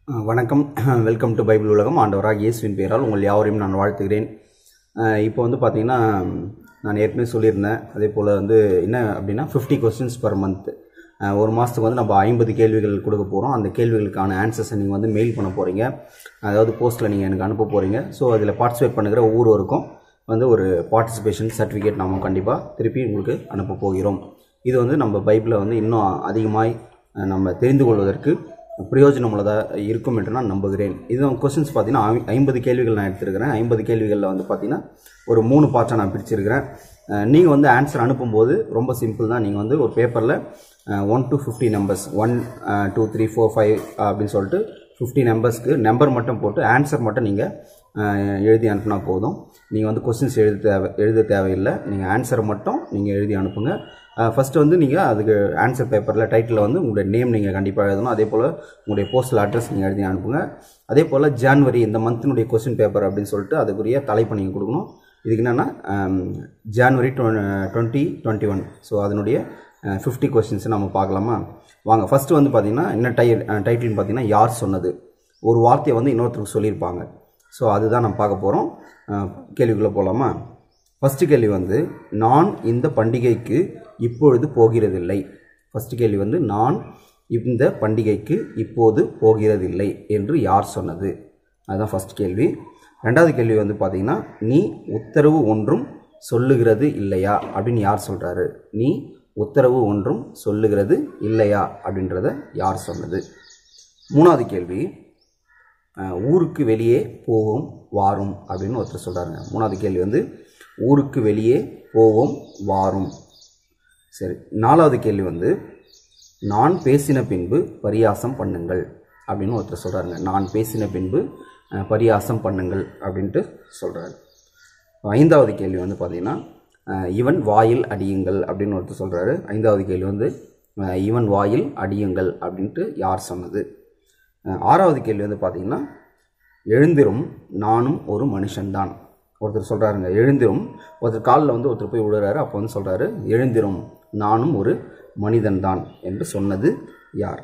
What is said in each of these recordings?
அஹ் வணக்கம் welcome to Bible உலகம் ஆண்டவராக இயேசுவின் பெயரால் உங்கள் யாவரையும் நான் வாழ்த்துகிறேன் அஹ் இப்போ வந்து பார்த்தீங்கன்னா நான் ஏற்கனவே சொல்லியிருந்தேன் அதே போல் வந்து என்ன அப்படின்னா ஃபிஃப்டி கொஸ்டின்ஸ் பர் மந்த் ஒரு மாதத்துக்கு வந்து நம்ம ஐம்பது கேள்விகள் கொடுக்க போகிறோம் அந்த கேள்விகளுக்கான ஆன்சர்ஸை நீங்கள் வந்து மெயில் பண்ண போகிறீங்க அதாவது போஸ்ட்டில் நீங்கள் எனக்கு அனுப்ப போகிறீங்க ஸோ அதில் பார்ட்டிசிபேட் பண்ணுகிற ஒவ்வொருவருக்கும் வந்து ஒரு பார்ட்டிசிபேஷன் சர்டிஃபிகேட் நாம கண்டிப்பாக திருப்பி உங்களுக்கு அனுப்ப போகிறோம் இது வந்து நம்ம பைபிளை வந்து இன்னும் அதிகமாய் அஹ், நம்ம தெரிந்து கொள்வதற்கு பிரயோஜனமுள்ளதாக இருக்கும் என்று நான் நம்புகிறேன் இது கொஸ்டின்ஸ் பார்த்தீங்கன்னா ஐ- ஐம்பது கேள்விகள் நான் எடுத்திருக்கிறேன் ஐம்பது கேள்விகளில் வந்து பார்த்தீங்கன்னா ஒரு மூணு பார்ட்டாக நான் பிரிச்சிருக்கிறேன் நீங்கள் வந்து ஆன்சர் அனுப்பும்போது ரொம்ப சிம்பிள் தான் நீங்கள் வந்து ஒரு பேப்பரில் one to fifty numbers one two three four five அப்படின்னு சொல்லிட்டு ஃபிஃப்டி நம்பர்ஸ்க்கு நம்பர் மட்டும் போட்டு ஆன்சர் மட்டும் நீங்கள் எழுதி அனுப்புனா போதும் நீங்கள் வந்து கொஸ்டின்ஸ் எழுத தேவை எழுத தேவையில்லை நீங்கள் ஆன்சரை மட்டும் நீங்கள் எழுதி அனுப்புங்க ஃபஸ்ட்டு வந்து நீங்கள் அதுக்கு ஆன்சர் பேப்பரில் டைட்டில் வந்து உங்களுடைய நேம் நீங்கள் கண்டிப்பாக எழுதணும் அதே போல் உங்களுடைய போஸ்டல் அட்ரஸ் நீங்கள் எழுதி அனுப்புங்க அதே போல் ஜான்வரி இந்த மந்த்தினுடைய கொஸ்டின் பேப்பர் அப்படின்னு சொல்லிட்டு அதுக்குரிய தலைப்பை நீங்கள் கொடுக்கணும் இதுக்கு என்னென்னா January twenty twenty one so அதனுடைய ஃபிஃப்டி கொஸ்டின்ஸை நம்ம பார்க்கலாமா வாங்க ஃபஸ்ட்டு வந்து பார்த்தீங்கன்னா என்ன டை டைட்டில்னு பார்த்தீங்கன்னா யார் சொன்னது ஒரு வார்த்தையை வந்து இன்னொருத்தருக்கு சொல்லியிருப்பாங்க ஸோ அதுதான் நம்ம பார்க்க போகிறோம் கேள்விக்குள்ளே போகலாமா ஃபஸ்ட்டு கேள்வி வந்து நான் இந்த பண்டிகைக்கு இப்பொழுது போகிறதில்லை ஃபஸ்ட்டு கேள்வி வந்து நான் இந்த பண்டிகைக்கு இப்போது போகிறதில்லை என்று யார் சொன்னது அதுதான் ஃபஸ்ட் கேள்வி ரெண்டாவது கேள்வி வந்து பார்த்தீங்கன்னா நீ உத்தரவு ஒன்றும் சொல்லுகிறது இல்லையா அப்படின்னு யார் சொல்கிறாரு நீ உத்தரவு ஒன்றும் சொல்லுகிறது இல்லையா அப்படின்றத யார் சொன்னது மூணாவது கேள்வி அஹ், ஊருக்கு வெளியே போவோம் வாரும் அப்படின்னு ஒருத்தர் சொல்கிறாருங்க மூணாவது கேள்வி வந்து ஊருக்கு வெளியே போவோம் வாரும் சரி நாலாவது கேள்வி வந்து நான் பேசின பின்பு பரியாசம் பண்ணுங்கள் அப்படின்னு ஒருத்தர் சொல்கிறாருங்க நான் பேசின பின்பு அஹ், பரியாசம் பண்ணுங்கள் அப்படின்ட்டு சொல்கிறாரு ஐந்தாவது கேள்வி வந்து பார்த்தீங்கன்னா அஹ், இவன் வாயில் அடியுங்கள் அப்படின்னு ஒருத்தர் சொல்கிறாரு ஐந்தாவது கேள்வி வந்து அஹ், இவன் வாயில் அடியுங்கள் அப்படின்ட்டு யார் சொன்னது அஹ், ஆறாவது கேள்வி வந்து பார்த்தீங்கன்னா எழுந்திரும் நானும் ஒரு மனுஷன்தான் ஒருத்தர் சொல்கிறாருங்க எழுந்திரும் ஒருத்தர் காலில் வந்து ஒருத்தர் போய் விழுறாரு அப்போ வந்து சொல்கிறாரு எழுந்திரும் நானும் ஒரு மனிதன்தான் என்று சொன்னது யார்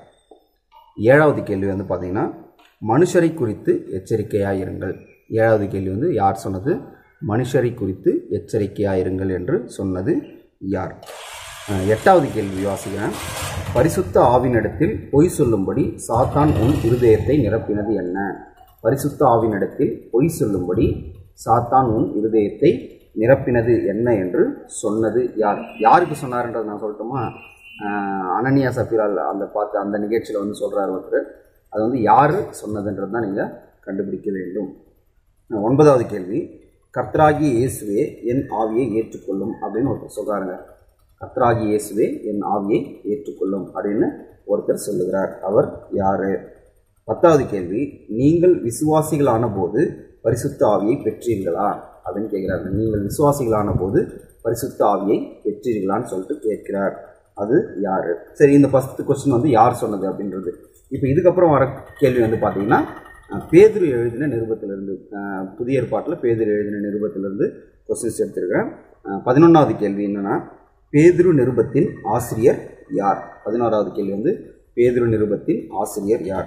ஏழாவது கேள்வி வந்து பார்த்தீங்கன்னா மனுஷரை குறித்து எச்சரிக்கையாயிருங்கள் ஏழாவது கேள்வி வந்து யார் சொன்னது மனுஷரை குறித்து எச்சரிக்கையாயிருங்கள் என்று சொன்னது யார் அஹ், எட்டாவது கேள்வி வாசிக்கிறேன் பரிசுத்த ஆவினிடத்தில் பொய் சொல்லும்படி சாத்தான் உன் இருதயத்தை நிரப்பினது என்ன பரிசுத்த ஆவினிடத்தில் பொய் சொல்லும்படி சாத்தான் உன் இருதயத்தை நிரப்பினது என்ன என்று சொன்னது யார் யாருக்கு சொன்னார்ன்றது நான் சொல்லட்டுமா ஆஹ் அனனியா சஃபிரால் அந்த பார்த்து அந்த நிகழ்ச்சியில் வந்து சொல்கிறார் ஒருத்தர் அது வந்து யார் சொன்னதுன்றது தான் நீங்கள் கண்டுபிடிக்க வேண்டும் அஹ் ஒன்பதாவது கேள்வி கர்த்தராகிய இயேசுவே என் ஆவியை ஏற்றுக்கொள்ளும் அப்படின்னு ஒருத்தர் சொல்கிறாருங்க கர்த்தராகிய இயேசுவே என் ஆவியை ஏற்றுக்கொள்ளும் அப்படின்னு ஒருத்தர் சொல்லுகிறார் அவர் யார் பத்தாவது கேள்வி நீங்கள் விசுவாசிகளான போது பரிசுத்த ஆவியை பெற்றீர்களா அப்படின்னு கேட்குறாரு நீங்கள் விசுவாசிகளான போது பரிசுத்த ஆவியை பெற்றீர்களான்னு சொல்லிட்டு கேட்கிறார் அது யார் சரி இந்த ஃபஸ்ட் கொஸ்டின் வந்து யார் சொன்னது அப்படின்றது இப்போ இதுக்கப்புறம் வர கேள்வி வந்து பார்த்தீங்கன்னா அஹ், பேதுரு எழுதின நிருபத்திலிருந்து அஹ், புதிய ஏற்பாட்டில் பேதுரு எழுதின நிருபத்திலிருந்து கொஸ்டின்ஸ் எடுத்திருக்கிறேன் பதினொன்றாவது கேள்வி என்னன்னா பேதுரு நிருபத்தின் ஆசிரியர் யார் பதினோராவது கேள்வி வந்து பேதுரு நிருபத்தின் ஆசிரியர் யார்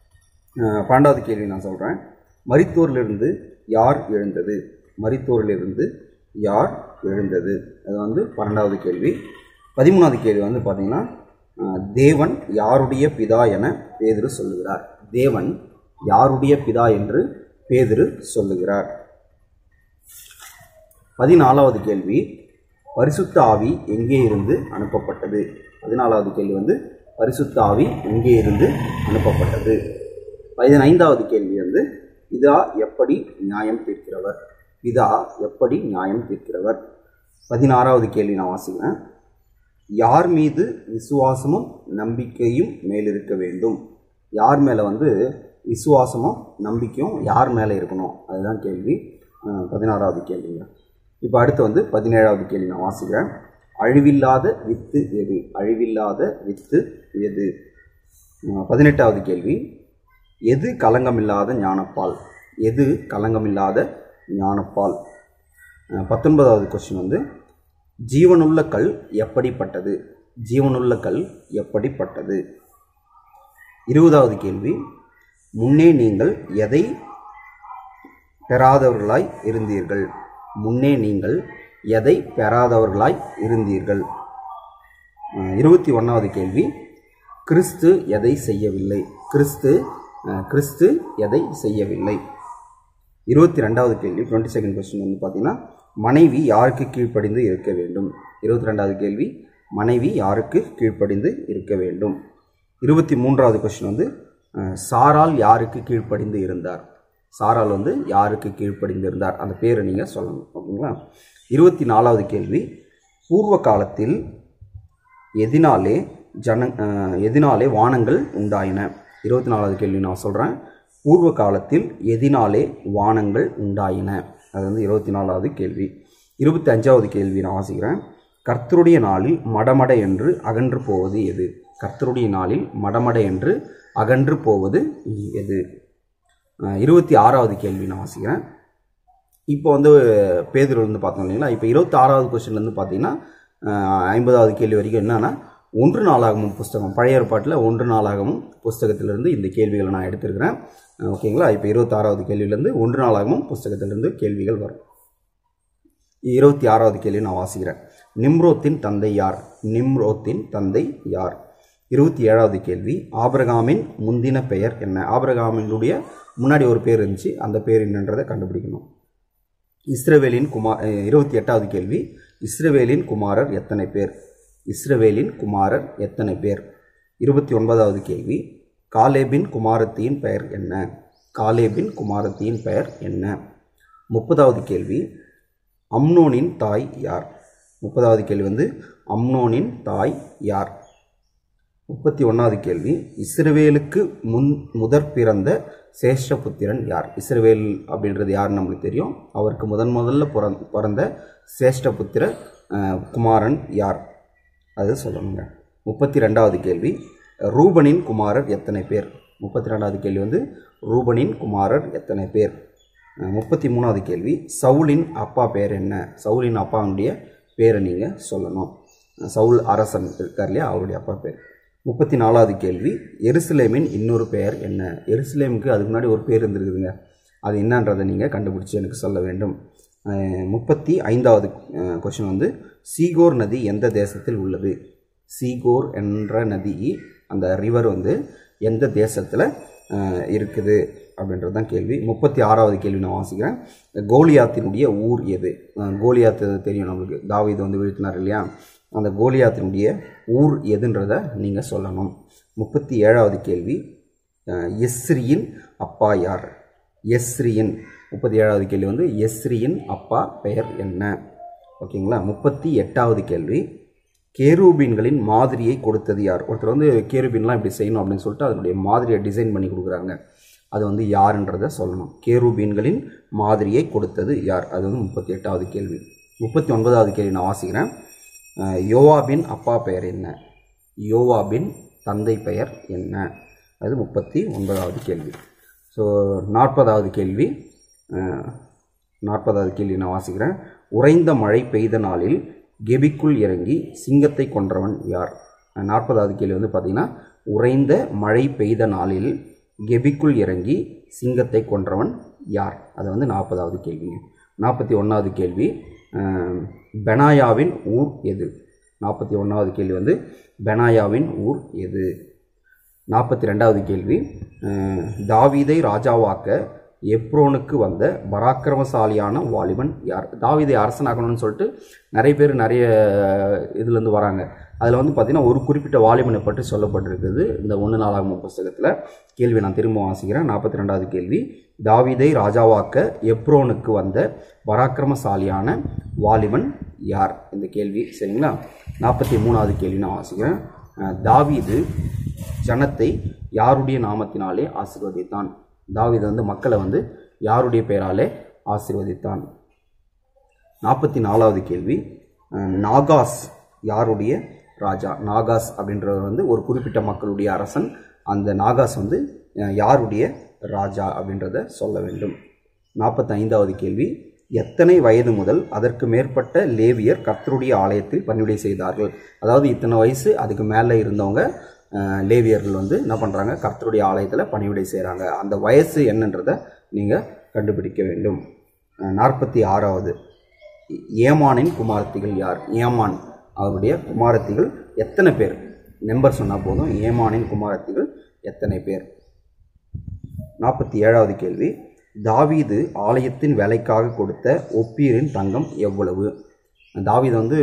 அஹ் பன்னெண்டாவது கேள்வி நான் சொல்கிறேன் மரித்தோரிலிருந்து யார் எழுந்தது மரித்தோரிலிருந்து யார் எழுந்தது அது வந்து பன்னெண்டாவது கேள்வி பதிமூணாவது கேள்வி வந்து பார்த்தீங்கன்னா அஹ், தேவன் யாருடைய பிதா என பேதுரு சொல்லுகிறார் தேவன் யாருடைய பிதா என்று பேதுரு சொல்லுகிறார் பதினாலாவது கேள்வி பரிசுத்த ஆவி எங்கே இருந்து அனுப்பப்பட்டது பதினாலாவது கேள்வி வந்து பரிசுத்த ஆவி எங்கே இருந்து அனுப்பப்பட்டது பதினைந்தாவது கேள்வி வந்து பிதா எப்படி நியாயம் தீர்க்கிறவர் பிதா எப்படி நியாயம் தீர்க்கிறவர் பதினாறாவது கேள்வி நான் வாசிக்கிறேன் யார் மீது விசுவாசமும் நம்பிக்கையும் மேலிருக்க வேண்டும் யார் மேலே வந்து விசுவாசமும் நம்பிக்கையும் யார் மேலே இருக்கணும் அதுதான் கேள்வி அஹ், பதினாறாவது கேள்விங்க இப்போ அடுத்து வந்து பதினேழாவது கேள்வி நான் வாசிக்கிறேன் அழிவில்லாத வித்து எது அழிவில்லாத வித்து எது அஹ், பதினெட்டாவது கேள்வி எது களங்கமில்லாத ஞானப்பால் எது களங்கமில்லாத ஞானப்பால் அஹ், பத்தொன்பதாவது கொஸ்டின் வந்து ஜீவனுள்ள கல் எப்படிப்பட்டது ஜீவனுள்ள கல் எப்படிப்பட்டது இருபதாவது கேள்வி முன்னே நீங்கள் எதை பெறாதவர்களாய் இருந்தீர்கள் முன்னே நீங்கள் எதை பெறாதவர்களாய் இருந்தீர்கள் அஹ் இருபத்தி ஒன்றாவது கேள்வி கிறிஸ்து எதை செய்யவில்லை கிறிஸ்து அஹ், கிறிஸ்து எதை செய்யவில்லை இருபத்தி ரெண்டாவது கேள்வி டுவெண்ட்டி செகண்ட் கொஸ்டின் வந்து பார்த்தீங்கன்னா மனைவி யாருக்கு கீழ்ப்படிந்து இருக்க வேண்டும் இருபத்தி ரெண்டாவது கேள்வி மனைவி யாருக்கு கீழ்ப்படிந்து இருக்க வேண்டும் இருபத்தி மூன்றாவது கொஸ்டின் வந்து அஹ், சாரால் யாருக்கு கீழ்ப்படிந்து இருந்தார் சாரால் வந்து யாருக்கு கீழ்ப்படிந்து இருந்தார் அந்த பேரை நீங்கள் சொல்லணும் ஓகேங்களா இருபத்தி நாலாவது கேள்வி பூர்வ காலத்தில் எதினாலே ஜன அஹ், எதினாலே வானங்கள் உண்டாயின இருபத்தி நாலாவது கேள்வி நான் சொல்கிறேன் பூர்வ காலத்தில் எதினாலே வானங்கள் உண்டாயின அது வந்து இருபத்தி நாலாவது கேள்வி இருபத்தி அஞ்சாவது கேள்வி நான் வாசிக்கிறேன் கர்த்தருடைய நாளில் மடமட என்று அகன்று போவது எது கர்த்தருடைய நாளில் மடமட என்று அகன்று போவது எது அஹ், இருபத்தி ஆறாவது கேள்வி நான் வாசிக்கிறேன் இப்போ வந்து பேதர் வந்து பார்த்தோம் இல்லைங்களா இப்போ இருபத்தி ஆறாவது கொஸ்டின்லேருந்து பார்த்தீங்கன்னா அஹ், ஐம்பதாவது கேள்வி வரைக்கும் என்னன்னா ஒன்று நாளாகமும் புஸ்தகம் பழைய ஏற்பாட்டில் ஒன்று நாளாகமும் புஸ்தகத்திலிருந்து இந்த கேள்விகளை நான் எடுத்திருக்கிறேன் அஹ், ஓகேங்களா இப்போ இருபத்தாறாவது கேள்வியிலேருந்து ஒன்று நாளாகமும் புஸ்தகத்திலிருந்து கேள்விகள் வரும் இருபத்தி ஆறாவது கேள்வி நான் வாசிக்கிறேன் நிம்ரோத்தின் தந்தை யார் நிம்ரோத்தின் தந்தை யார் இருபத்தி ஏழாவது கேள்வி ஆபிரகாமின் முந்தின பெயர் என்ன ஆபிரகாமினுடைய முன்னாடி ஒரு பேர் இருந்துச்சு அந்த பேர் என்னன்றதை கண்டுபிடிக்கணும் இஸ்ரவேலின் குமார் இருபத்தி எட்டாவது கேள்வி இஸ்ரவேலின் குமாரர் எத்தனை பேர் இஸ்ரவேலின் குமாரர் எத்தனை பேர் இருபத்தி ஒன்பதாவது கேள்வி காலேபின் குமாரத்தியின் பெயர் என்ன காலேபின் குமாரத்தியின் பெயர் என்ன முப்பதாவது கேள்வி அம்னோனின் தாய் யார் முப்பதாவது கேள்வி வந்து அம்னோனின் தாய் யார் முப்பத்தி ஒன்றாவது கேள்வி இஸ்ரவேலுக்கு முன் முதற் பிறந்த சேஷ்டபுத்திரன் யார் இஸ்ரவேல் அப்படின்றது யாருன்னு நம்மளுக்கு தெரியும் அவருக்கு முதன் முதல்ல பிறந்த பிறந்த சேஷ்டபுத்திர அஹ், குமாரன் யார் அது சொல்லணுங்க முப்பத்தி ரெண்டாவது கேள்வி ரூபனின் குமாரர் எத்தனை பேர் முப்பத்தி ரெண்டாவது கேள்வி வந்து ரூபனின் குமாரர் எத்தனை பேர் அஹ், முப்பத்தி மூணாவது கேள்வி சவுலின் அப்பா பேர் என்ன சவுலின் அப்பாவுடைய பேரை நீங்கள் சொல்லணும் அஹ், சவுல் அரசன் இருக்கார் இல்லையா அவருடைய அப்பா பேர் முப்பத்தி நாலாவது கேள்வி எருசலேமின் இன்னொரு பெயர் என்ன எருசலேமுக்கு அதுக்கு முன்னாடி ஒரு பேர் இருந்திருக்குதுங்க அது என்னன்றதை நீங்கள் கண்டுபிடிச்சி எனக்கு சொல்ல வேண்டும் அஹ், முப்பத்தி ஐந்தாவது கொஷின் வந்து சீகோர் நதி எந்த தேசத்தில் உள்ளது சீகோர் என்ற நதி அந்த ரிவர் வந்து எந்த தேசத்தில் இருக்குது அப்படின்றது தான் கேள்வி முப்பத்தி ஆறாவது கேள்வி நான் வாசிக்கிறேன் கோலியாத்தினுடைய ஊர் எது அஹ், கோலியாத்து தெரியும் நம்மளுக்கு தாவீது வந்து வீழ்த்தினார் இல்லையா அந்த கோலியாத்தினுடைய ஊர் எதுன்றதை நீங்கள் சொல்லணும் முப்பத்தி ஏழாவது கேள்வி அஹ், எஸ்ரியின் அப்பா யார் எஸ்ரியின் முப்பத்தி ஏழாவது கேள்வி வந்து எஸ்ரியின் அப்பா பெயர் என்ன ஓகேங்களா முப்பத்தி எட்டாவது கேள்வி கேரூபீன்களின் மாதிரியை கொடுத்தது யார் ஒருத்தர் வந்து கேரூபீன்லாம் இப்படி செய்யணும் அப்படின்னு சொல்லிட்டு அதனுடைய மாதிரியை டிசைன் பண்ணி கொடுக்குறாங்க அது வந்து யாருன்றதை சொல்லணும் கேரூபீன்களின் மாதிரியை கொடுத்தது யார் அது வந்து முப்பத்தி எட்டாவது கேள்வி முப்பத்தி ஒன்பதாவது கேள்வி நான் வாசிக்கிறேன் அஹ், யோவாபின் அப்பா பெயர் என்ன யோவாபின் தந்தை பெயர் என்ன அது முப்பத்தி ஒன்பதாவது கேள்வி ஸோ நாற்பதாவது கேள்வி அஹ், நாற்பதாவது கேள்வி நான் வாசிக்கிறேன் உறைந்த மழை பெய்த நாளில் கெபிக்குள் இறங்கி சிங்கத்தை கொன்றவன் யார் அஹ், நாற்பதாவது கேள்வி வந்து பார்த்தீங்கன்னா உறைந்த மழை பெய்த நாளில் கெபிக்குள் இறங்கி சிங்கத்தை கொன்றவன் யார் அது வந்து நாற்பதாவது கேள்விங்க நாற்பத்தி ஒன்றாவது கேள்வி அஹ், பெனாயாவின் ஊர் எது நாற்பத்தி ஒன்றாவது கேள்வி வந்து பெனாயாவின் ஊர் எது நாற்பத்தி ரெண்டாவது கேள்வி அஹ், தாவீதை ராஜாவாக்க எப்ரோனுக்கு வந்த பராக்கிரமசாலியான வாலிபன் யார் தாவீதை அரசனாக்கணும்னு சொல்லிட்டு நிறைய பேர் நிறைய இதுலேருந்து வராங்க அதில் வந்து பார்த்திங்கன்னா ஒரு குறிப்பிட்ட வாலிபனை பற்றி சொல்லப்பட்டிருக்குது இந்த ஒன்று நாளாகும் புஸ்தகத்தில் கேள்வி நான் திரும்ப வாசிக்கிறேன் நாற்பத்தி ரெண்டாவது கேள்வி தாவீதை ராஜாவாக்க எப்ரோனுக்கு வந்த பராக்கிரமசாலியான வாலிபன் யார் இந்த கேள்வி சரிங்களா நாற்பத்தி மூணாவது கேள்வி நான் வாசிக்கிறேன் அஹ், தாவீது ஜனத்தை யாருடைய நாமத்தினாலே ஆசீர்வதித்தான் தாவீது வந்து மக்களை வந்து யாருடைய பெயராலே ஆசீர்வதித்தான் நாற்பத்தி நாலாவது கேள்வி அஹ், நாகாஸ் யாருடைய ராஜா நாகாஸ் அப்படின்றவர் வந்து ஒரு குறிப்பிட்ட மக்களுடைய அரசன் அந்த நாகாஸ் வந்து அஹ், யாருடைய ராஜா அப்படின்றத சொல்ல வேண்டும் நாற்பத்தி ஐந்தாவது கேள்வி எத்தனை வயது முதல் அதற்கு மேற்பட்ட லேவியர் கர்த்தருடைய ஆலயத்தில் பணிவிடை செய்தார்கள் அதாவது இத்தனை வயசு அதுக்கு மேலே இருந்தவங்க அஹ், லேவியர்கள் வந்து என்ன பண்ணுறாங்க கர்த்தருடைய ஆலயத்தில் பணிவிடை செய்கிறாங்க அந்த வயசு என்னன்றதை நீங்கள் கண்டுபிடிக்க வேண்டும் நாற்பத்தி ஆறாவது ஏமானின் குமாரத்திகள் யார் ஏமான் அவருடைய குமாரத்திகள் எத்தனை பேர் நம்பர் சொன்னால் போதும் ஏமானின் குமாரத்திகள் எத்தனை பேர் நாற்பத்தி ஏழாவது கேள்வி தாவீது ஆலயத்தின் வேலைக்காக கொடுத்த ஒப்பீரின் தங்கம் எவ்வளவு தாவீது வந்து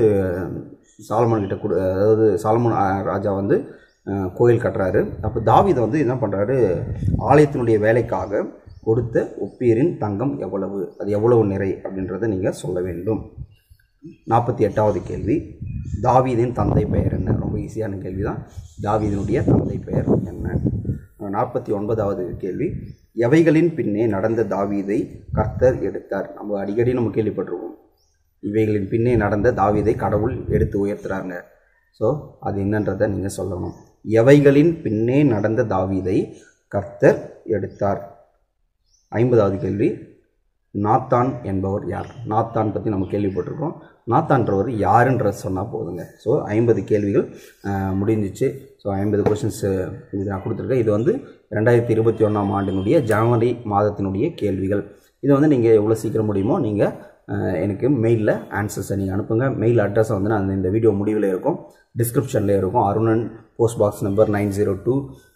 சாலமன் கிட்ட கொடு அதாவது சாலமன் அஹ், ராஜா வந்து அஹ், கோயில் கட்டுறாரு அப்போ தாவீது வந்து என்ன பண்ணுறாரு ஆலயத்தினுடைய வேலைக்காக கொடுத்த ஒப்பீரின் தங்கம் எவ்வளவு அது எவ்வளவு நிறை அப்படின்றத நீங்கள் சொல்ல வேண்டும் நாற்பத்தி எட்டாவது கேள்வி தாவீதின் தந்தை பெயர் என்ன ரொம்ப ஈஸியான கேள்வி தான் தாவீதினுடைய தந்தை பெயர் என்ன நாற்பத்தி ஒன்பதாவது கேள்வி எவைகளின் பின்னே நடந்த தாவீதை கர்த்தர் எடுத்தார் நம்ம அடிக்கடி நம்ம கேள்விப்பட்டிருக்கோம் இவைகளின் பின்னே நடந்த தாவீதை கடவுள் எடுத்து உயர்த்துறாங்க ஸோ அது என்னன்றதை நீங்கள் சொல்லணும் எவைகளின் பின்னே நடந்த தாவீதை கர்த்தர் எடுத்தார் ஐம்பதாவது கேள்வி நாத்தான் என்பவர் யார் நாத்தான் பற்றி நம்ம கேள்விப்பட்டிருக்கோம் நாத்தான்றவர் யாருன்ற சொன்னால் போதுங்க ஸோ ஐம்பது கேள்விகள் அஹ், முடிஞ்சிச்சு ஸோ ஐம்பது கொஷின்ஸ் இது நான் கொடுத்துருக்கேன் இது வந்து ரெண்டாயிரத்தி இருபத்தி ஒன்றாம் ஆண்டினுடைய ஜனவரி மாதத்தினுடைய கேள்விகள் இதை வந்து நீங்கள் எவ்வளோ சீக்கிரம் முடியுமோ நீங்கள் எனக்கு மெயிலில் ஆன்சர்ஸை நீங்கள் அனுப்புங்க மெயில் அட்ரஸை வந்து நான் இந்த வீடியோ முடிவில் இருக்கும் டிஸ்கிரிப்ஷனில் இருக்கும் Arunan post box number nine zero two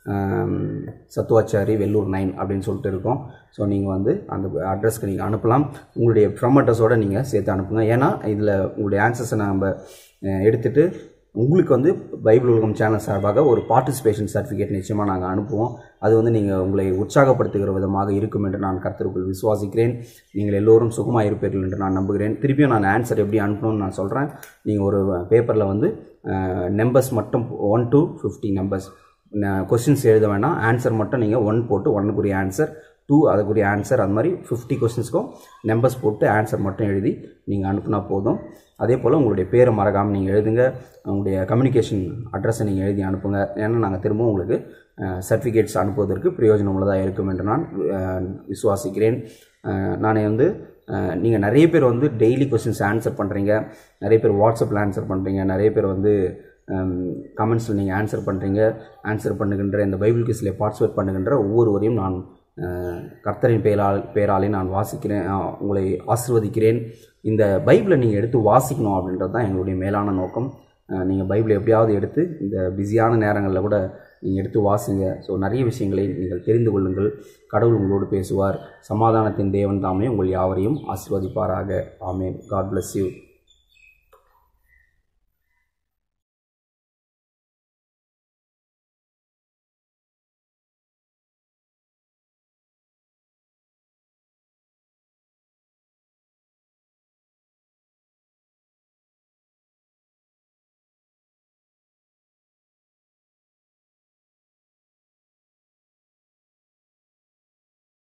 Sathuvachari Vellore nine அப்படின்னு சொல்லிட்டு இருக்கோம் ஸோ நீங்கள் வந்து அந்த அட்ரஸ்க்கு நீங்கள் அனுப்பலாம் உங்களுடைய ஃப்ரம் அட்ரஸோடு நீங்கள் சேர்த்து அனுப்புங்க ஏன்னா இதில் உங்களுடைய ஆன்சர்ஸை நம்ம அஹ், எடுத்துட்டு உங்களுக்கு வந்து பைபிள் உலகம் சேனல் சார்பாக ஒரு பார்ட்டிசிபேஷன் சர்டிஃபிகேட் நிச்சயமாக நாங்கள் அனுப்புவோம் அது வந்து நீங்கள் உங்களை உற்சாகப்படுத்துகிற விதமாக இருக்கும் என்று நான் கர்த்தருக்குள் விசுவாசிக்கிறேன் நீங்கள் எல்லோரும் சுகமாக இருப்பீர்கள் என்று நான் நம்புகிறேன் திருப்பியும் நான் ஆன்சர் எப்படி அனுப்பணும்னு நான் சொல்கிறேன் நீங்கள் ஒரு பேப்பரில் வந்து நம்பர்ஸ் மட்டும் one to fifty numbers questions எழுத வேணாம் ஆன்சர் மட்டும் நீங்கள் ஒன் போட்டு ஒன்னுக்குரிய ஆன்சர் டூ அதுக்குரிய ஆன்சர் அது மாதிரி ஃபிஃப்டி கொஸ்டின்ஸ்க்கும் நம்பர்ஸ் போட்டு ஆன்சர் மட்டும் எழுதி நீங்கள் அனுப்புனா போதும் அதே போல் உங்களுடைய பேரை மறக்காமல் நீங்கள் எழுதுங்க உங்களுடைய கம்யூனிகேஷன் அட்ரஸை நீங்கள் எழுதி அனுப்புங்க ஏன்னா நாங்கள் திரும்பவும் உங்களுக்கு சர்டிஃபிகேட்ஸ் அனுப்புவதற்கு பிரயோஜனம் உள்ளதாக இருக்கும் என்று நான் அஹ், விசுவாசிக்கிறேன் அஹ், நானே வந்து நீங்கள் நிறைய பேர் வந்து டெய்லி கொஸ்டின்ஸ் ஆன்சர் பண்ணுறீங்க நிறைய பேர் வாட்ஸ்அப்பில் ஆன்சர் பண்ணுறீங்க நிறைய பேர் வந்து கமெண்ட்ஸில் நீங்கள் ஆன்சர் பண்ணுறீங்க ஆன்சர் பண்ணுகின்ற இந்த பைபிள் கிஸ்ல பார்ட்டிசிபேட் பண்ணுகின்ற ஒவ்வொருவரையும் நான் அஹ், கர்த்தரின் பெயரால் பெயராலே நான் வாசிக்கிறேன் அஹ், உங்களை ஆசிர்வதிக்கிறேன் இந்த பைபிளை நீங்கள் எடுத்து வாசிக்கணும் அப்படின்றது தான் எங்களுடைய மேலான நோக்கம் நீங்கள் பைபிளை எப்படியாவது எடுத்து இந்த பிஸியான நேரங்களில் கூட நீங்கள் எடுத்து வாசிங்க ஸோ நிறைய விஷயங்களை நீங்கள் தெரிந்து கொள்ளுங்கள் கடவுள் உங்களோடு பேசுவார் சமாதானத்தின் தேவன் தாமே உங்கள் யாவரையும் ஆசீர்வதிப்பாராக ஆமேன் காட் bless யூ